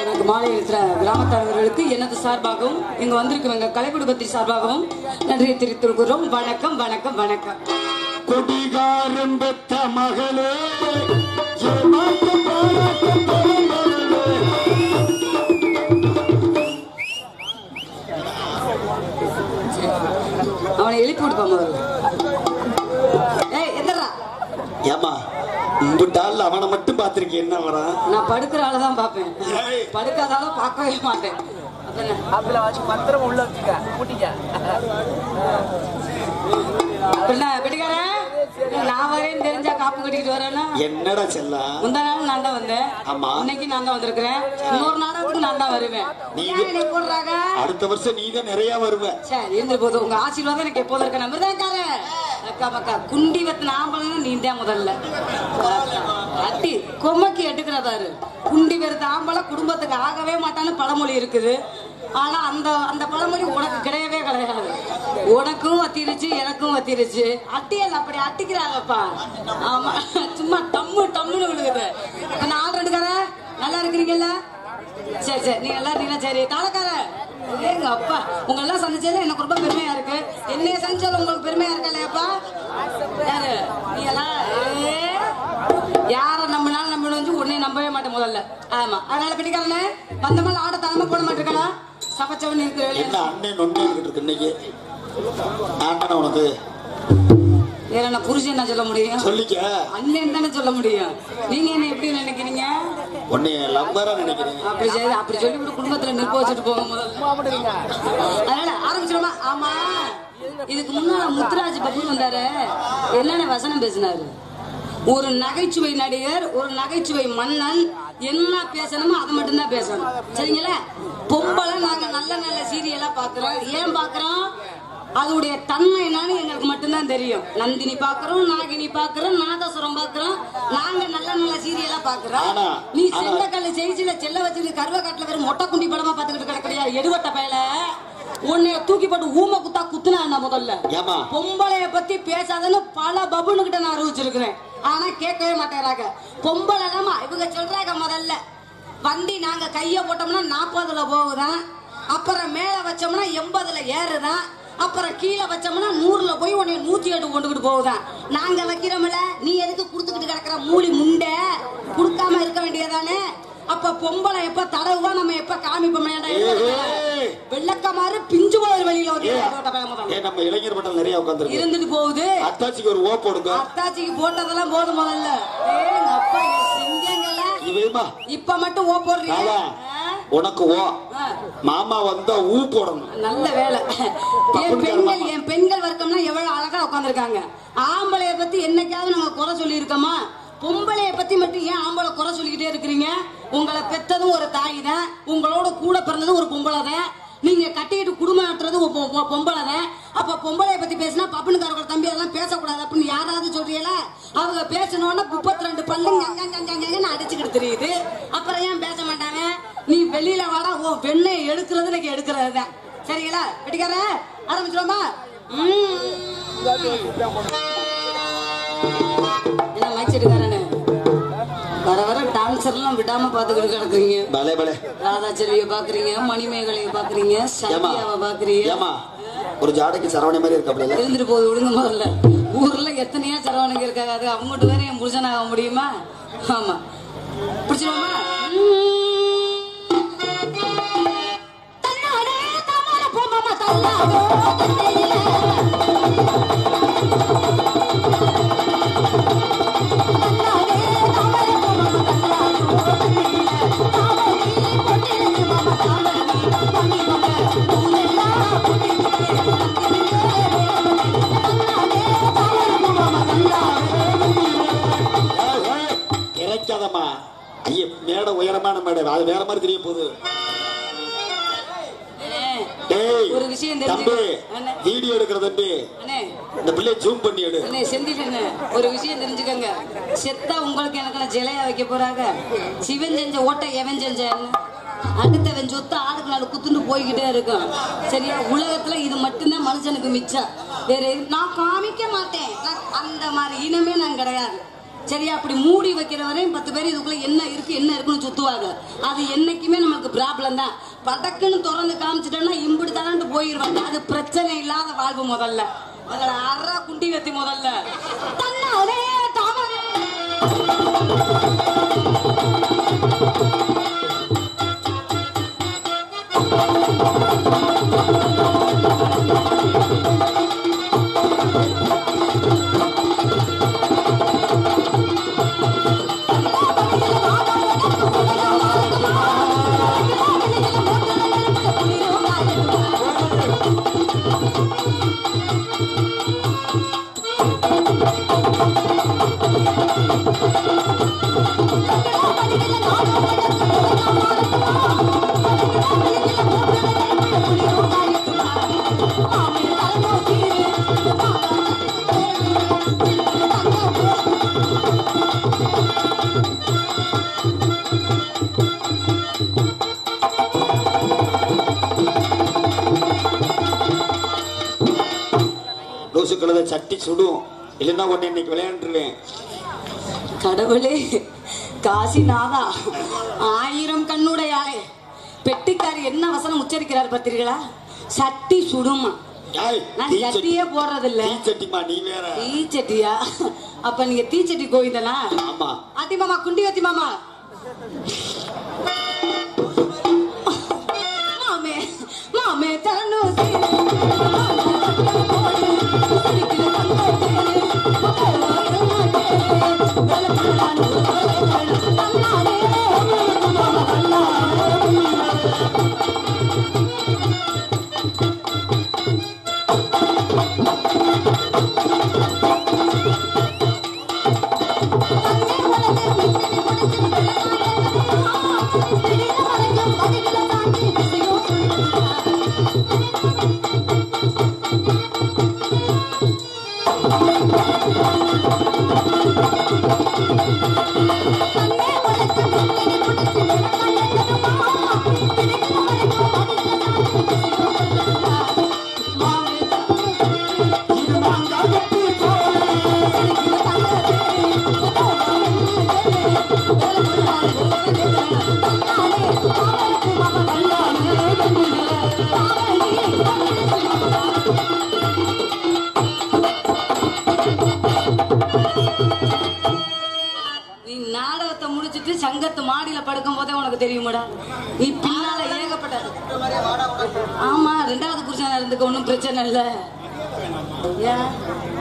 எனக்கு மாலை இருக்கிற கிராமத்தலைவர்களுக்கு எனது சார்பாகவும் இங்க வந்திருக்கும் எங்க கலை குடும்பத்தின் சார்பாகவும் நன்றியை தெரிவித்துக் வணக்கம் வணக்கம் வணக்கம் குடிகாரம் பெற்ற மகளே ஏமாற்று பாராட்டு பெருமகளே. அவனை எழுப்பி விடுப்பா முதல்ல ஏய் எந்தரா ஏம்மா இம்புட்டால் அவனை மட்டும் பார்த்திருக்கேன் என்ன வரான் நான் படுக்கிற ஆளை தான் பார்ப்பேன் ஏய். படுக்காதால பார்க்கவே மாட்டேன் அதானே? அதுல வச்சு பத்திரம் உள்ள வச்சுக்க கூட்டிக்க என்ன பெட்டிக்காரன் நான் வரேன்னு தெரிஞ்சா காப்பு கட்டிக்கிட்டு வரேன்னா என்னடா செல்லாம் முந்தா நாள் நான் தான் வந்தேன் ஆமா. இன்னைக்கு நான் தான் வந்திருக்கிறேன் இன்னொரு நாடகத்துக்கு நான் தான் வருவேன் நீங்க- ஏன் என்னை போடுறாங்க அடுத்த வருஷம் நீ தான் நிறைய வருவ சரி இருந்து போது உங்க ஆசீர்வாதம் எனக்கு எப்போதும் இருக்க நம்புறதாக்கார அக்கா மக்கா குண்டி வத்து ஆம்பளைன்னு நீ தான் முதல்ல அட்டி கொம்மக்கி எடுக்கிற பாரு குண்டி வெறுத்த ஆம்பளை குடும்பத்துக்கு ஆகவே மாட்டான்னு பழமொழி இருக்குது ஆனா அந்த அந்த பழமொழி உனக்கு கிடையவே கிடையாது உனக்கும் வத்திருச்சு எனக்கும் வத்திருச்சு அட்டியல் அப்படி அட்டிக்கிறாங்கப்பா ஆமா சும்மா டம்மு டம்முன்னு விழுகுது இப்ப நான் ஆள் ரெண்டுக்கார நல்லா இருக்கிறீங்கல்ல சரி சரி நீங்க எல்லாம் நீங்க சரி தாளக்கார எங்க அப்பா உங்க எல்லாம் சந்திச்சதுல எனக்கு ரொம்ப பெருமையா இருக்கு என்னைய சந்திச்சதுல உங்களுக்கு பெருமையா இருக்கா இல்லையாப்பா யாரு நீ எல்லாம் ஏ, யார நம்பினாலும் நம்பி வந்து உன்னை நம்பவே மாட்டேன் முதல்ல ஆமா அதனால பிடிக்காரனே வந்த மாதிரி ஆட தனமா போட மாட்டேங்கடா சபச்சவன் இருக்கிற என்ன அண்ணன் நொண்ணு இருக்கு இன்னைக்கு ஆண்டன உனக்கு வேற என்ன புருஷன் என்ன சொல்ல முடியும் சொல்லிக்க அண்ணன் தானே சொல்ல முடியும் நீங்க என்ன எப்படி நினைக்கிறீங்க உன்னைய லவ்வரா நினைக்கிறேன் அப்படி சரி அப்படி சொல்லி விட்டு குடும்பத்துல நிற்ப வச்சுட்டு போக முதல்ல அதனால ஆரம்பிச்சிடுமா ஆமா இதுக்கு முன்னால முத்துராஜ் பப்புன்னு வந்தாரு என்னென்ன வசனம் பேசினாரு ஒரு நகைச்சுவை நடிகர் ஒரு நகைச்சுவை மன்னன் என்ன பேசணுமோ அதை மட்டும்தான் பேசணும் சரிங்களா பொம்பளை நாங்க நல்ல நல்ல சீரியலா பாக்குறோம் ஏன் பாக்குறோம் அதோடைய தன்மை என்னன்னு எங்களுக்கு மட்டும்தான் தெரியும் நந்தினி பாக்குறோம் நாகினி பாக்குறோம் நாதசுரம் பாக்குறோம் நாங்க நல்ல நல்ல சீரியலா பாக்குறோம் ஆனா, நீ ஆனா- செங்கக்கல்ல ஜெயிச்சில செல்ல வச்சுட்டு கருவ காட்டுல வெறும் மொட்டை குண்டி படமா பாத்துக்கிட்டு கிடக்குறியா எடுவட்ட பயல உன்னைய தூக்கி போட்டு ஊமை குத்தா குத்துனா என்ன முதல்ல ஏமா பொம்பளைய பத்தி பேசாதன்னு பல பபுனு கிட்ட நான் அறிவிச்சிருக்கிறேன் ஆனா கேட்கவே மாட்டேறாங்க பொம்பளை இல்லாம இவங்க சொல்றாங்க முதல்ல வண்டி நாங்க கைய போட்டோம்னா நாற்பதுல போகுதான் அப்புறம் மேல வச்சோம்னா எண்பதுல ஏறுதான் அப்புறம் கீழே வச்சோம்னா நூறுல போய் உன்னை நூத்தி எட்டு கொண்டுகிட்டு போகுதான் நாங்க வைக்கிறோம்ல நீ எதுக்கு கொடுத்துக்கிட்டு கிடக்குற மூலி முண்டை கொடுக்காம இருக்க வேண்டியதானே அப்ப பொம்பளை எப்ப தடவுவா நம்ம எப்ப காமிப்போம் ஏய். வெள்ளக்கமாறு பிஞ்சு போய் வெளியில வந்து முதல்ல. ஏ நம்ம இளைஞர் மட்டம் நிறைய உட்காந்துருக்கு இருந்துட்டு போகுது அத்தாச்சிக்கு ஒரு ஓ போடுங்க அத்தாச்சிக்கு போட்டதெல்லாம் போதும் முதல்ல ஏய், எங்க அப்பா இங்க சிங்கங்கள இவேமா இப்ப மட்டும் ஓ போடுறீங்க ராதா ஆ? உனக்கு ஓ ஆ, மாமா வந்தா ஊ போடணும் நல்ல வேலை என் பெண்கள் என் பெண்கள் வர்க்கம்னா எவ்வளவு அழகா உட்காந்துருக்காங்க ஆம்பளைய பத்தி என்னைக்காவது நாங்க குறை சொல்லி இருக்கோமா பொம்பளைய பத்தி மட்டும் ஏன் ஆம்பளை குறை சொல்லிக்கிட்டே இருக்கிறீங்க உங்களை பெத்ததும் ஒரு தாய் தான் உங்களோட கூட பிறந்ததும் ஒரு பொம்பளை தான் நீங்க கட்டிக்கிட்டு குடும்பம் நடத்துறது ஒரு பொ- பொ- பொம்பளை தான் அப்ப பொம்பளைய பத்தி பேசினா பப்பனுக்காரோட தம்பி அதெல்லாம் பேசக்கூடாது அப்படின்னு யாராவது சொல்றீங்களா அவங்க பேசணும்னா முப்பத்தி ரெண்டு பல்லு கங்கன்னு அடிச்சுக்கிட்டு தெரியுது அப்புறம் ஏன் பேச மாட்டாங்க நீ வெளியில வாடா உன் பெண்ணை எடுக்கிறது எனக்கு எடுக்கிறது தான் சரிங்களா வெட்டிக்கார ஆரம்பிச்சிருவோமா என்ன மைச்செடுக்காரனு வர வர டான்சர்லாம் விடாம பாத்துக்கிட்டு கிடக்குறீங்க பலே பலே ராதாச்செல்விய பாக்குறீங்க மணிமேகலைய பாக்குறீங்க ஏமா சத்யாவை பாக்குறீங்க ஏமா ஒரு ஜாடைக்கு சரவணை மாதிரி இருக்காப்ல இருந்துட்டு போகுது விடுங்க முதல்ல ஊர்ல எத்தனையோ சரவணங்க இருக்காங்க அது அவங்ககிட்ட வேற என் புருஷனாக முடியுமா ஆமா பிடிச்சிருவோமா தன்னாடே தாமால போமாமா தள்ளாதோ கிடைக்காதம்மா ஐய மேடை உயரமான மேடை அது வேற மாதிரி தெரிய போகுது டேய் ஒரு விஷயம் தம்பி தெரிஞ்சுக்க அண்ணே, வீடியோ எடுக்கிற தம்பி அண்ணே இந்த பிள்ளைய ஜூம் பண்ணி எடு அண்ணே செந்தில் அண்ணே, ஒரு விஷயம் தெரிஞ்சுக்கங்க செத்தா உங்களுக்கு எனக்கு ஜிலையா வைக்க போறாங்க சிவன் செஞ்ச ஓட்டை எவன் செஞ்ச அடுத்தவன் சொத்து ஆளுக்கு நாலு குத்துண்டு போய்கிட்டே இருக்கும் சரியா உலகத்துல இது மட்டும்தான் மனுஷனுக்கு மிச்சம் வேற எது- நான் காமிக்க மாட்டேன் நான் அந்த மாதிரி இனமே நான் கிடையாது சரியா அப்படி மூடி வைக்கிற வரையும் பத்து பேர் இதுக்குள்ள என்ன இருக்கு என்ன இருக்குன்னு சுத்துவாங்க அது என்னைக்குமே நமக்கு ப்ராப்ளம் தான் படக்குன்னு திறந்து காமிச்சிட்டோம்னா இம்பிடி தானட்டு போயிருவாங்க அது பிரச்சனை இல்லாத வாழ்வு முதல்ல அதுல அற குண்டி கத்தி முதல்ல தன்னாலே தாமரை லூசு கழுத சட்டி சுடும் இல்லைன்னா ஒன்னு இன்னைக்கு விளையாண்டுருவேன் கடவுளே காசிநாதா ஆயிரம் கண்ணுடையாளே பெட்டிக்காரி என்ன வசனம் உச்சரிக்கிறார் பார்த்தீர்களா சட்டி சுடுமா யாய், நான் தீச்சட்டி- சட்டியே போடுறதில்ல தீச்சட்டிமா நீ வேற தீச்சட்டியா அப்ப நீங்க தீச்சட்டி கோவிந்தனா ஆமா அத்தி மாமா குண்டி வத்தி மாமா மாமே மாமே தரணும் நீ நாடகத்தை முடிச்சிட்டு சங்கத்து மாடியில படுக்கும் போதே உனக்கு தெரியுமாடா நீ பின்னால ஏகப்பட்ட ஆமா ரெண்டாவது புருஷனா இருந்துக்க ஒன்றும் பிரச்சனை இல்ல ஏன்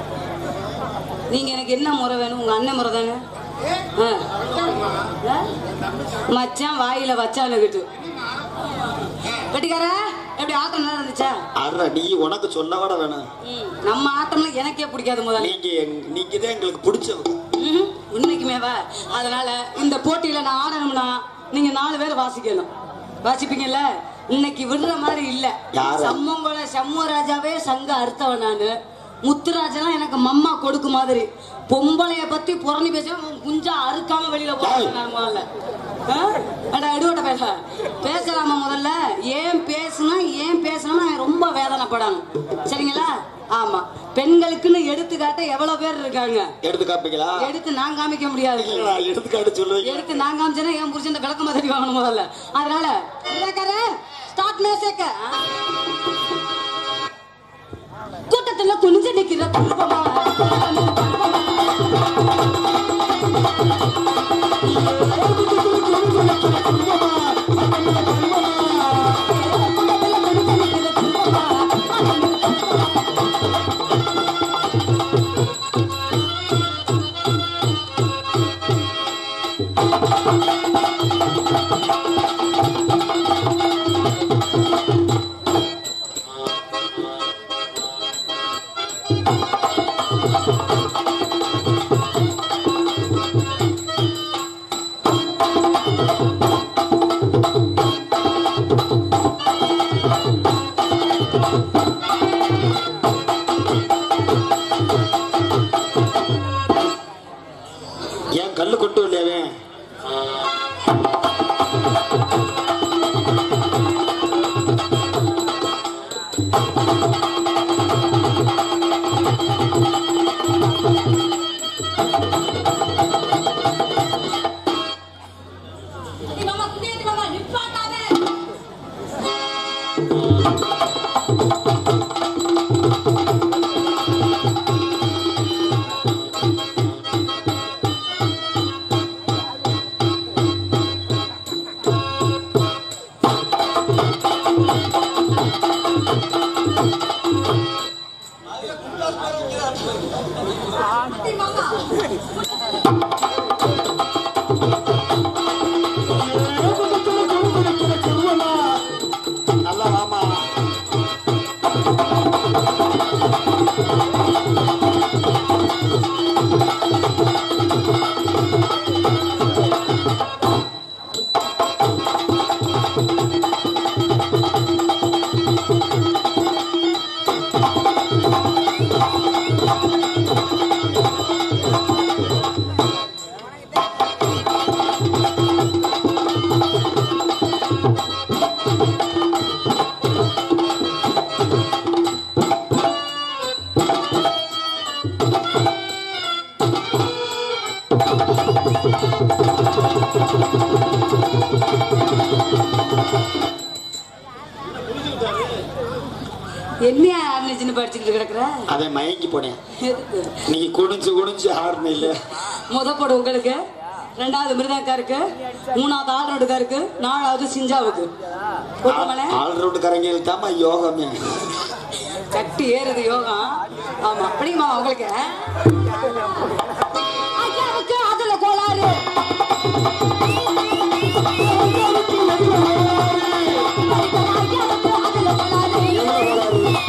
நீங்க எனக்கு என்ன முறை வேணும் உங்க அண்ணன் முறை தானே ஆ. ஆ? மச்சான் வாயில வச்சானுகிட்டு வெட்டிக்கார எப்படி ஆட்டம் நல்லா இருந்துச்சா அற நீ உனக்கு சொல்ல விட வேணாம் ம், நம்ம ஆட்டம்லாம் எனக்கே பிடிக்காது முதல்ல நீங்க எங்க- நீங்க தான் எங்களுக்கு பிடிச்சவங்க ம்ஹும். உண்மைக்குமேவா அதனால இந்த போட்டியில நான் ஆடணும்னா நீங்க நாலு பேர் வாசிக்கணும் வாசிப்பீங்கல்ல இன்னைக்கு விடுற மாதிரி இல்ல யாரு? சம்மங்கோல சண்முகராஜாவே சங்க அர்த்தவன் நானு முத்துராஜெல்லாம் எனக்கு மம்மா கொடுக்கு மாதிரி பொம்பளைய பத்தி புறணி பேச குஞ்சா அறுக்காம வெளியில போறேன் நான் முதல்ல ஆ? அட அடுவட்ட பேச பேசலாமா முதல்ல ஏன் பேசுனா ஏன் பேசணும்னா நான் ரொம்ப வேதனைப்படணும் சரிங்களா ஆமா பெண்களுக்குன்னு எடுத்துக்காட்ட எவ்வளவு பேர் இருக்காங்க எடுத்து காப்பீங்களா எடுத்து நான் காமிக்க முடியாது இல்லடா, எடுத்துக்காட்டு சொல்லுவீங்க எடுத்து நான் காமிச்சேன்னா என் புருஷன் விளக்கமா தட்டி வாங்கணும் முதல்ல அதனால ஸ்டார்ட் மேசேக்க கூட்டத்துல குனிஞ்சு நிக்கிற குடும்பமா ஏன் கல்லு கொண்டு இல்லையாவே என்னையா அன்னைச்சின்னு படிச்சுக்கிட்டு கிடக்குற அதை மயங்கி போனேன் எதுக்கு நீ குனிஞ்சு குனிஞ்சு ஆடுன இல்ல முத போடு உங்களுக்கு ரெண்டாவது மிருதாக்காருக்கு மூணாவது ஆல்ரவுண்டுக்காருக்கு நாலாவது சிஞ்சாவுக்கு போட்டுமலே ஆல்ரவுண்டுக்காரங்களுக்கு தாமா யோகமே கட்டி ஏறுது யோகா ஆமா அப்படிமா உங்களுக்கு ஐயாவுக்கு அதுல கோளாறு ஐயாவுக்கு அதுல கோளாறு.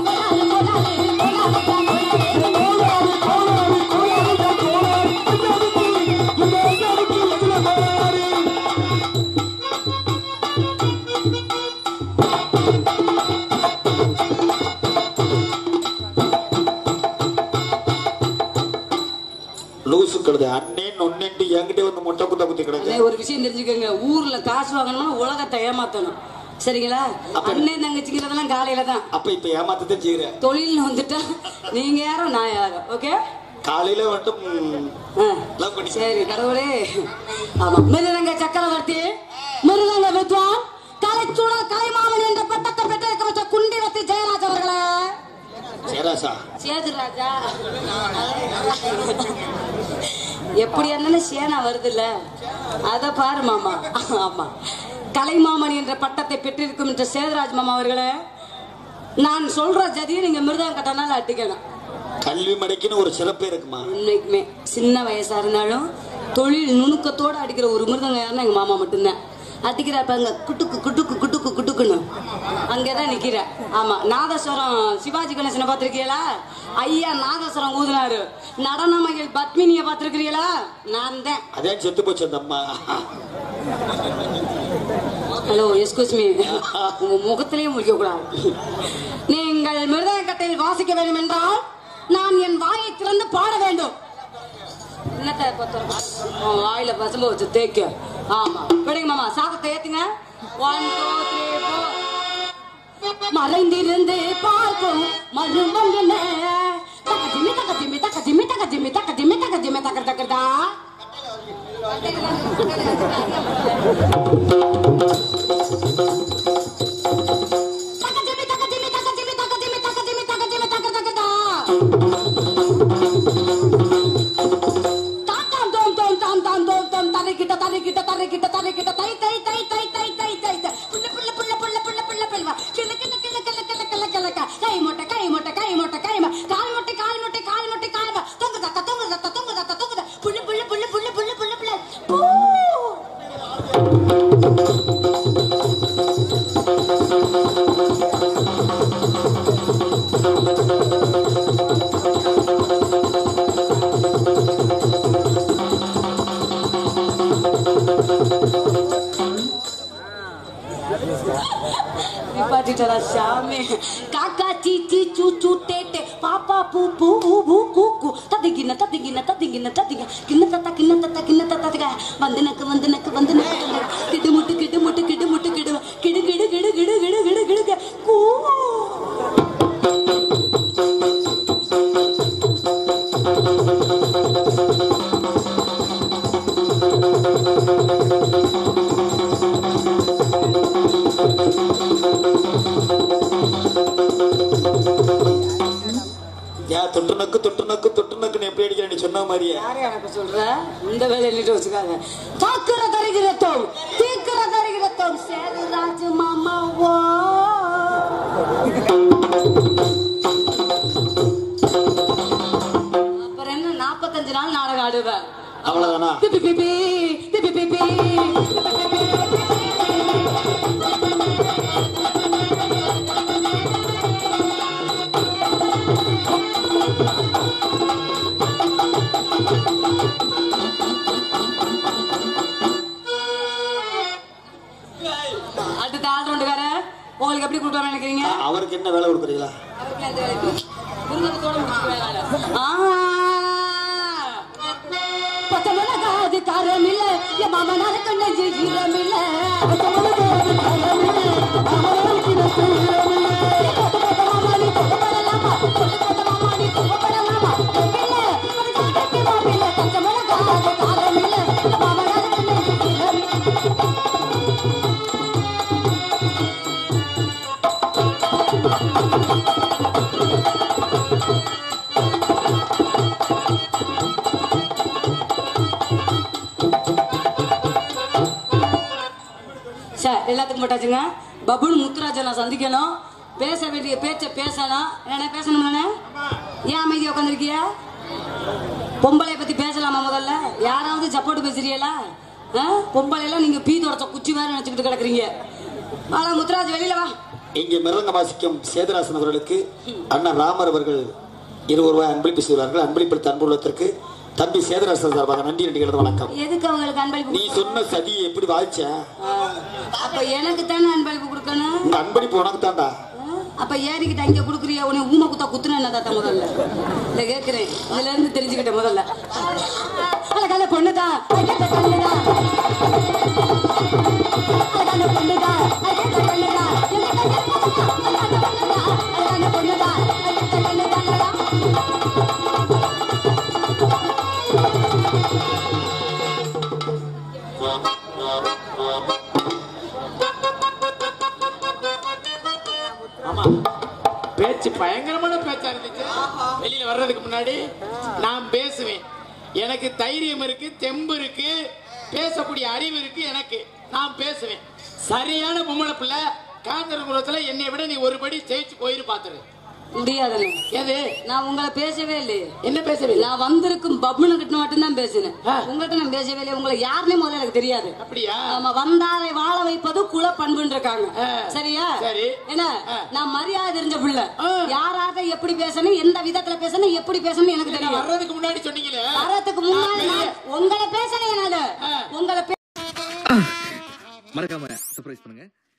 லூசு கழுது அண்ணன் ஒன்னேன்ட்டு என்கிட்ட வந்து முட்டை குத்த குத்தி கிடக்கு அண்ணே, ஒரு விஷயம் தெரிஞ்சுக்கோங்க ஊர்ல காசு வாங்கணும்னா உலகத்தை ஏமாத்தணும் சரிங்களா அண்ணன் தங்கச்சிங்கிறதெல்லாம் காலையில தான் அப்ப இப்ப ஏமாத்ததான் செய்யற தொழில்னு வந்துட்டா நீங்க யாரும் நான் யாரும் ஓகே காலையில வந்துட்டு ம், love பண்ணி சரி கடவுளே ஆமா மிருதங்க சக்கரவர்த்தி மிருதங்க வித்வான் கலைச்சூழல் கலைமாமன் என்ற பட்டத்தை பெற்றிருக்க வச்ச குண்டிவத்தி ஜெயராஜ் அவர்களே சேராசா சேது ராஜா எப்படி இருந்தாலும் சேனா வருதுல்ல அத பாரு மாமா ஆமா கலைமாமன் என்ற பட்டத்தை பெற்றிருக்கும் என்ற சேதுராஜ் மாமா அவர்களே நான் சொல்ற ஜதியை நீங்க மிருதம் கட்டனால அட்டிக்கணும் கல்வி மடைக்குன்னு ஒரு சிறப்பே இருக்குமா உண்மைக்குமே சின்ன வயசா இருந்தாலும் தொழில் நுணுக்கத்தோட அடிக்கிற ஒரு மிருதங்க யாருன்னா எங்க மாமா மட்டும்தான் அடிக்கிறாப்ப அங்க குட்டுக்கு குட்டுக்கு குட்டுக்கு குட்டுக்குன்னு அங்கதான் நிக்கிற ஆமா நாதஸ்வரம் சிவாஜி கணேசனை பார்த்திருக்கீங்களா ஐயா நாதஸ்வரம் ஊதுனாரு நடன மகள் பத்மினிய பார்த்திருக்கிறீங்களா நான் தான் அதே செத்து போச்சு அந்த அம்மா ஹலோ எஸ்கூஸ் மீ உங்க முகத்திலேயே முழிக்க கூடாது நீங்கள் மிருதங்கத்தில் வாசிக்க வேண்டும் என்றால் நான் என் வாயை திறந்து பாட வேண்டும் என்னத்தை பொறுத்தவரை உன் வாயில பசும்ப வச்சு தேய்க்க ஆமா விடுங்க மாமா சாதத்தை ஏத்துங்க ஒன் டூ த்ரீ ஃபோர் மறைந்திருந்து பார்க்கும் மருமங்கன தக்க ஜிம்மி தக்க ஜிம்மி தக்க ஜிம்மி தக்க ஜிம்மி தக்க ஜிம்மி தக்க ஜிம்மி தக்க தக்கதா தக்க ஜிம்மி தக்க ஜிம்மி தக்க ஜிம்மி தக்க ஜிம்மி தக்க ஜிம்மி தக்க ஜிம்மி தக்க தக்கதா தாத்தாம் தோம் தோம் தாம் தாம் தோம் தோம் தரைக்கிட்ட தரைக்கிட்ட தரைக்கிட்ட தரைக்கிட்ட தை தை தை தை தை தை தை தை புள்ள புள்ள புள்ள புள்ள புள்ள புள்ள புள்ள கிள கிள கிள கிள கிள கிள கிள கிள கை மொட்டை கை மொட்டை கை மொட்டை கை மொ- கால் மொட்டை கால் மொட்டை கால் மொட்டை கால் மொ- தொங்கு தத்த தொங்கு தத்த தொங்கு தத்த தொங்கு தத்த புள்ள புள்ள புள்ள புள்ள புள்ள புள்ள புள்ள பூ நிப்பாட்டிட்டா சாமி காக்கா சீச்சி சூ சூ டேட்டே பாப்பா பூ பூ பூ பூ கூ கூ ததிகின ததிகின ததிகின ததிக கிண்ண தத்த கிண்ண தத்த கிண்ண தத்தக வந்து நக்கு வந்து நக்கு வந்து நக்கு கிடு முட்டு கிடு முட்டு கிடு முட்டு கிடு கிடு கிடு கிடு கிடு கிடு கிடு கிடு கிடு கூ ஏன் தொட்டு நக்கு தொட்டு நக்கு தொட்டு நக்குன்னு எப்படி அடிக்கிற நீ சொன்ன மாதிரியே யாரே எனக்கு சொல்ற இந்த வேலையை நிட்டு வச்சுக்காங்க தாக்குற தருகிறத்தோம் தீக்குற தருகிறத்தோம் சேதுராஜ் மாமாவோ அப்புறம் என்ன நாற்பத்தஞ்சு நாள் நாடகம் ஆடுவேன் அவ்வளவுதானா பிபி பிபி பிபி பிபி அடுத்த ஆள் ரெண்டுக்கார உங்களுக்கு எப்படி கொடுக்கலாம்னு நினைக்கிறீங்க அவருக்கு என்ன வேலை கொடுக்குறீங்களா அவருக்கு அந்த வேலைக்கு குடும்பத்தோட முடிச்சுக்கலாம் ஆ பச்சை மிளகாது காரம் இல்ல என் மாமனார கண்ணஞ்சு ஈரம் இல்ல பச்சை மிளகாது காரம் இல்ல மாமனாருக்கு நெஞ்சு ஈரம் இல்ல. கொத்து கொத்த மாமா நீ கொத்தப்படலாமா? கொத்து கொத்த மாமா நீ கொத்தப்படலாமா? இல்ல, அது காக்கத்தி மாப்பிள்ளை. பச்சை மிளகாது காரம் இல்ல சார் எல்லாத்துக்கும் போட்டாச்சுங்க பபுன் முத்துராஜை நான் சந்திக்கணும் பேச வேண்டிய பேச்ச பேசணும் என்ன பேசணும்ல ஏன் அமைதியா உட்காந்துருக்கிய பொம்பளைய பத்தி பேசலாமா முதல்ல யாராவது சப்போர்ட் பேசுறீங்களா பொம்பளை எல்லாம் நீங்க பீ தொடச்ச குச்சி வேற நினைச்சுக்கிட்டு கிடக்குறீங்க வாடா முத்துராஜ் வெளியில வா இங்கே மிருதங்க வாசிக்கும் சேதராசன் அவர்களுக்கு அண்ணன் ராமர் அவர்கள் இருபது ரூபாய் அன்பளிப்பு செய்வார்கள் அன்பளிப்படுத்த அன்புள்ளத்திற்கு தம்பி சேதராசன் சார்பாக நன்றி நன்றிகளது வணக்கம் எதுக்கு அவங்களுக்கு அன்பளிப்பு நீ சொன்ன சதியை எப்படி வாழ்ச்ச ஆ, அப்ப எனக்கு தானே அன்பளிப்பு கொடுக்கணும் இந்த அன்பளிப்பு உனக்கு தான்டா ஆ, அப்ப ஏறிக்கிட்ட இங்க குடுக்குறியா உன்னை ஊமை குத்தா குத்துன என்ன தாத்தா முதல்ல இல்ல கேக்குறேன் இதுல இருந்து தெரிஞ்சுக்கிட்டேன் முதல்ல அழகான பொண்ணுதான் அழகான பொண்ணுதான் அழகான பொண்ணுதான் அழகான பொண்ணுதான் அழகான பொண்ணுதான் அழகான பொண்ணுதான் ஆமா பேச்சு பயங்கரமான பேச்சா இருந்துச்சு வெளியில வர்றதுக்கு முன்னாடி நான் பேசுவேன் எனக்கு தைரியம் இருக்கு தெம்பு இருக்கு பேசக்கூடிய அறிவு இருக்கு எனக்கு நான் பேசுவேன் சரியான பொம்பளை பிள்ளை காந்தரகுலத்துல என்னை விட நீ ஒரு படி ஜெயிச்சு போயிரு பாத்துரு முடியாதுன்னு எது நான் உங்களை பேசவே இல்லையே என்ன பேசவில்லை நான் வந்திருக்கும் பப்னு கிட்ட மட்டும் தான் பேசினேன் ஆ. உங்கள்கிட்ட நான் பேசவே இல்லை உங்களை யாருன்னே முதல்ல எனக்கு தெரியாது அப்படியா நம்ம வந்தாரை வாழ வைப்பது குல பண்புன்னு இருக்காங்க ஆ. சரியா சரி. என்ன ஆ. நான் மரியாதை தெரிஞ்ச பிள்ளை ஆ. யாராக எப்படி பேசணும் எந்த விதத்துல பேசணும் எப்படி பேசணும் எனக்கு நான் தெரியும் வர்றதுக்கு முன்னாடி சொன்னீங்களே வரதுக்கு முன்னாடி நான் நான் உங்களை பேசலையே நானு ஆ. உங்களை பே- மறக்காம சர்ப்ரைஸ் பண்ணுங்க